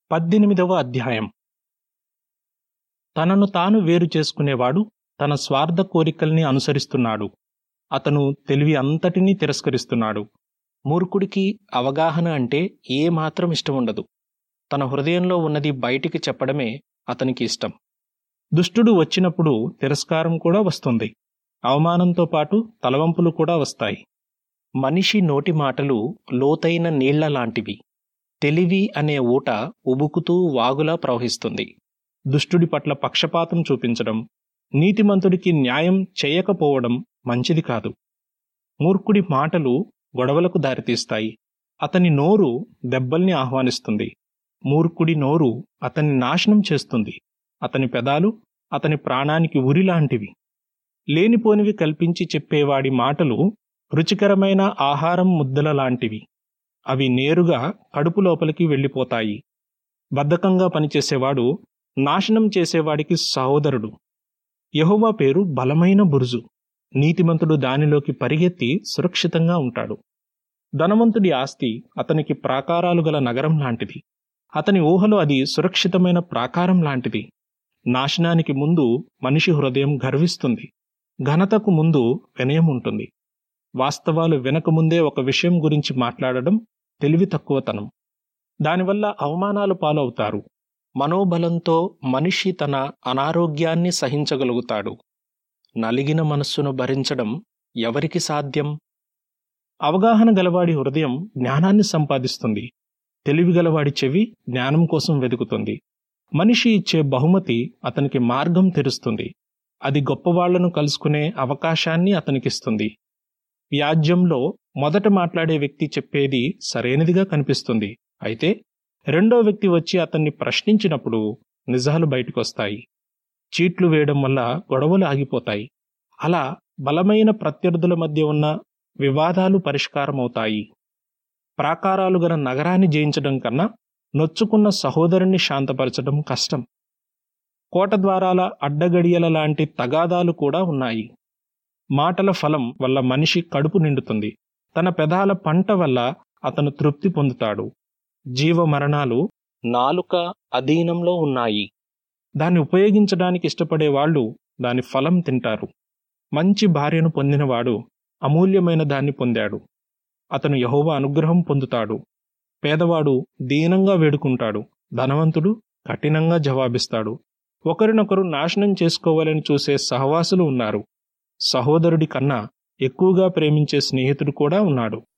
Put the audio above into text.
పద్దెనిమిదవ అధ్యాయం తనను తాను వేరు చేసుకునేవాడు తన స్వార్థ కోరికల్ని అనుసరిస్తున్నాడు అతను తెలివి అంతటినీ తిరస్కరిస్తున్నాడు మూర్ఖుడికి అవగాహన అంటే ఏ మాత్రం ఇష్టం ఉండదు తన హృదయంలో ఉన్నది బయటికి చెప్పడమే అతనికి ఇష్టం దుష్టుడు వచ్చినప్పుడు తిరస్కారం కూడా వస్తుంది అవమానంతో పాటు తలవంపులు కూడా వస్తాయి మనిషి నోటి మాటలు లోతైన నీళ్ల లాంటివి తెలివి అనే ఊట ఉబుకుతూ వాగులా ప్రవహిస్తుంది దుష్టుడి పట్ల పక్షపాతం చూపించడం నీతిమంతుడికి న్యాయం చేయకపోవడం మంచిది కాదు మూర్ఖుడి మాటలు గొడవలకు దారితీస్తాయి అతని నోరు దెబ్బల్ని ఆహ్వానిస్తుంది మూర్ఖుడి నోరు అతన్ని నాశనం చేస్తుంది అతని పెదాలు అతని ప్రాణానికి ఉరిలాంటివి లేనిపోనివి కల్పించి చెప్పేవాడి మాటలు రుచికరమైన ఆహారం ముద్దల లాంటివి అవి నేరుగా కడుపు లోపలికి వెళ్ళిపోతాయి బద్ధకంగా పనిచేసేవాడు నాశనం చేసేవాడికి సహోదరుడు యహోవా పేరు బలమైన బురుజు నీతిమంతుడు దానిలోకి పరిగెత్తి సురక్షితంగా ఉంటాడు ధనవంతుడి ఆస్తి అతనికి ప్రాకారాలు గల నగరం లాంటిది అతని ఊహలో అది సురక్షితమైన ప్రాకారం లాంటిది నాశనానికి ముందు మనిషి హృదయం గర్విస్తుంది ఘనతకు ముందు వినయం ఉంటుంది వాస్తవాలు వెనకముందే ఒక విషయం గురించి మాట్లాడడం తెలివి తక్కువతనం దానివల్ల అవమానాలు పాలవుతారు మనోబలంతో మనిషి తన అనారోగ్యాన్ని సహించగలుగుతాడు నలిగిన మనస్సును భరించడం ఎవరికి సాధ్యం అవగాహన గలవాడి హృదయం జ్ఞానాన్ని సంపాదిస్తుంది తెలివి గలవాడి చెవి జ్ఞానం కోసం వెతుకుతుంది మనిషి ఇచ్చే బహుమతి అతనికి మార్గం తెరుస్తుంది అది గొప్పవాళ్లను కలుసుకునే అవకాశాన్ని అతనికిస్తుంది వ్యాజ్యంలో మొదట మాట్లాడే వ్యక్తి చెప్పేది సరైనదిగా కనిపిస్తుంది అయితే రెండో వ్యక్తి వచ్చి అతన్ని ప్రశ్నించినప్పుడు నిజాలు బయటకొస్తాయి చీట్లు వేయడం వల్ల గొడవలు ఆగిపోతాయి అలా బలమైన ప్రత్యర్థుల మధ్య ఉన్న వివాదాలు పరిష్కారమవుతాయి ప్రాకారాలు గల నగరాన్ని జయించడం కన్నా నొచ్చుకున్న సహోదరుణ్ణి శాంతపరచడం కష్టం కోట ద్వారాల అడ్డగడియల లాంటి తగాదాలు కూడా ఉన్నాయి మాటల ఫలం వల్ల మనిషి కడుపు నిండుతుంది తన పెదాల పంట వల్ల అతను తృప్తి పొందుతాడు జీవ మరణాలు నాలుక అధీనంలో ఉన్నాయి దాన్ని ఉపయోగించడానికి ఇష్టపడే వాళ్ళు దాని ఫలం తింటారు మంచి భార్యను పొందినవాడు అమూల్యమైన దాన్ని పొందాడు అతను యహోవ అనుగ్రహం పొందుతాడు పేదవాడు దీనంగా వేడుకుంటాడు ధనవంతుడు కఠినంగా జవాబిస్తాడు ఒకరినొకరు నాశనం చేసుకోవాలని చూసే సహవాసులు ఉన్నారు సహోదరుడి కన్నా ఎక్కువగా ప్రేమించే స్నేహితుడు కూడా ఉన్నాడు